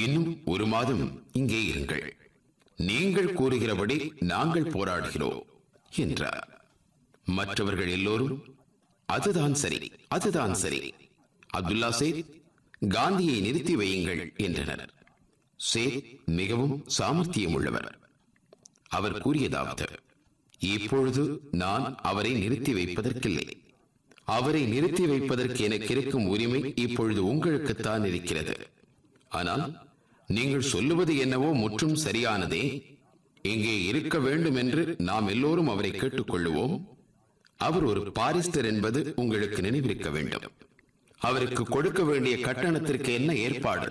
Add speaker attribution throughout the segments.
Speaker 1: இன்னும் ஒரு மாதம் இங்கே இருங்கள் நீங்கள் கூறுகிறபடி நாங்கள் போராடுகிறோம் என்றார் மற்றவர்கள் எல்லோரும் அதுதான் சரி அதுதான் சரி அப்துல்லா சேத் காந்தியை நிறுத்தி வையுங்கள் என்றனர் சேத் மிகவும் சாமர்த்தியம் உள்ளவர் அவர் கூறியதாவது இப்பொழுது நான் அவரை நிறுத்தி வைப்பதற்கில்லை அவரை நிறுத்தி வைப்பதற்கு எனக்கு இருக்கும் உரிமை இப்பொழுது உங்களுக்குத்தான் இருக்கிறது ஆனால் நீங்கள் சொல்லுவது என்னவோ முற்றும் சரியானதே இங்கே இருக்க வேண்டும் என்று நாம் எல்லோரும் அவரை கேட்டுக்கொள்ளுவோம் அவர் ஒரு பாரிஸ்டர் என்பது உங்களுக்கு நினைவிருக்க வேண்டும் அவருக்கு கொடுக்க வேண்டிய கட்டணத்திற்கு என்ன ஏற்பாடு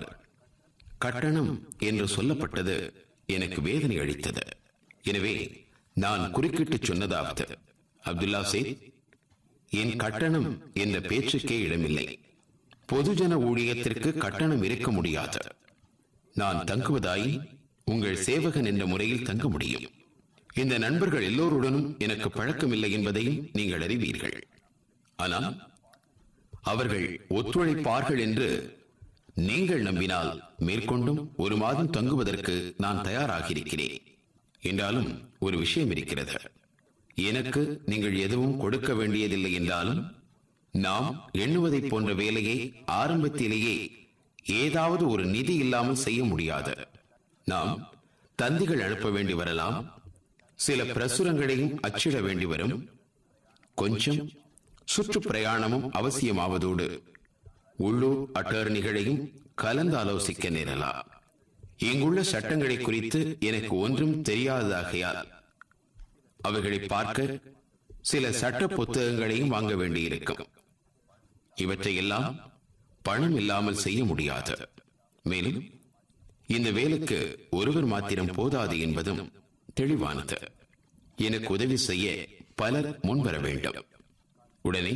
Speaker 1: கட்டணம் என்று சொல்லப்பட்டது எனக்கு வேதனை அளித்தது எனவே நான் குறுக்கிட்டு சொன்னதாவது அப்துல்லா சேத் என் கட்டணம் என்ற பேச்சுக்கே இடமில்லை பொதுஜன ஊழியத்திற்கு கட்டணம் இருக்க முடியாது நான் தங்குவதாய் உங்கள் சேவகன் என்ற முறையில் தங்க முடியும் இந்த நண்பர்கள் எல்லோருடனும் எனக்கு பழக்கமில்லை என்பதையும் நீங்கள் அறிவீர்கள் ஆனால் அவர்கள் ஒத்துழைப்பார்கள் என்று நீங்கள் நம்பினால் மேற்கொண்டும் ஒரு மாதம் தங்குவதற்கு நான் தயாராகியிருக்கிறேன் என்றாலும் ஒரு விஷயம் இருக்கிறது எனக்கு நீங்கள் எதுவும் கொடுக்க வேண்டியதில்லை என்றாலும் நாம் எண்ணுவதைப் போன்ற வேலையை ஆரம்பத்திலேயே ஏதாவது ஒரு நிதி இல்லாமல் செய்ய முடியாது நாம் தந்திகள் அனுப்ப வேண்டி வரலாம் சில பிரசுரங்களையும் அச்சிட வேண்டி வரும் கொஞ்சம் சுற்றுப்பிரயாணமும் அவசியமாவதோடு உள்ளூர் அட்டர்னிகளையும் கலந்து ஆலோசிக்க நேரலாம் இங்குள்ள சட்டங்களை குறித்து எனக்கு ஒன்றும் தெரியாததாகையால் அவைகளை பார்க்க சில சட்ட புத்தகங்களையும் வாங்க வேண்டியிருக்கும் இவற்றையெல்லாம் பணம் இல்லாமல் செய்ய முடியாது மேலும் இந்த வேலைக்கு ஒருவர் மாத்திரம் போதாது என்பதும் தெளிவானது எனக்கு உதவி செய்ய பலர் முன்வர வேண்டும் உடனே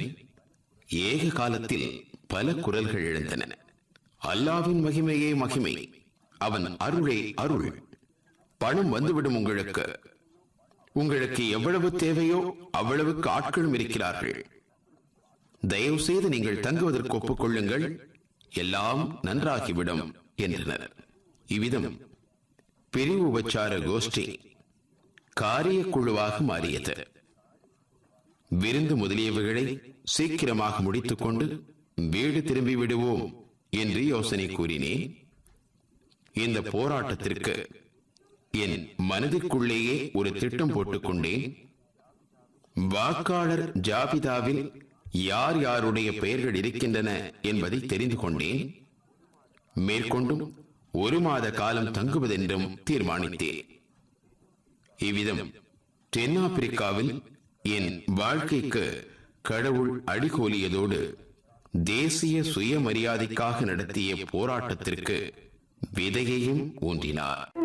Speaker 1: ஏக காலத்தில் பல குரல்கள் எழுந்தன அல்லாவின் மகிமையே மகிமை அவன் அருளே அருள் பணம் வந்துவிடும் உங்களுக்கு உங்களுக்கு எவ்வளவு தேவையோ அவ்வளவுக்கு ஆட்களும் இருக்கிறார்கள் தயவு செய்து நீங்கள் தங்குவதற்கு ஒப்புக்கொள்ளுங்கள் எல்லாம் நன்றாகிவிடும் என்றனர் இவ்விதம் பிரிவு உபச்சார கோஷ்டி காரிய குழுவாக மாறியது விருந்து முதலியவைகளை சீக்கிரமாக முடித்துக் கொண்டு வீடு திரும்பி விடுவோம் என்று யோசனை கூறினேன் இந்த போராட்டத்திற்கு என் மனதிற்குள்ளேயே ஒரு திட்டம் போட்டுக்கொண்டேன் வாக்காளர் ஜாபிதாவில் யார் யாருடைய பெயர்கள் இருக்கின்றன என்பதை தெரிந்து கொண்டேன் மேற்கொண்டும் ஒரு மாத காலம் தங்குவதென்றும் தீர்மானித்தேன் இவ்விதம் தென்னாப்பிரிக்காவில் என் வாழ்க்கைக்கு கடவுள் அடிகோலியதோடு தேசிய சுயமரியாதைக்காக நடத்திய போராட்டத்திற்கு விதையையும் ஊன்றினார்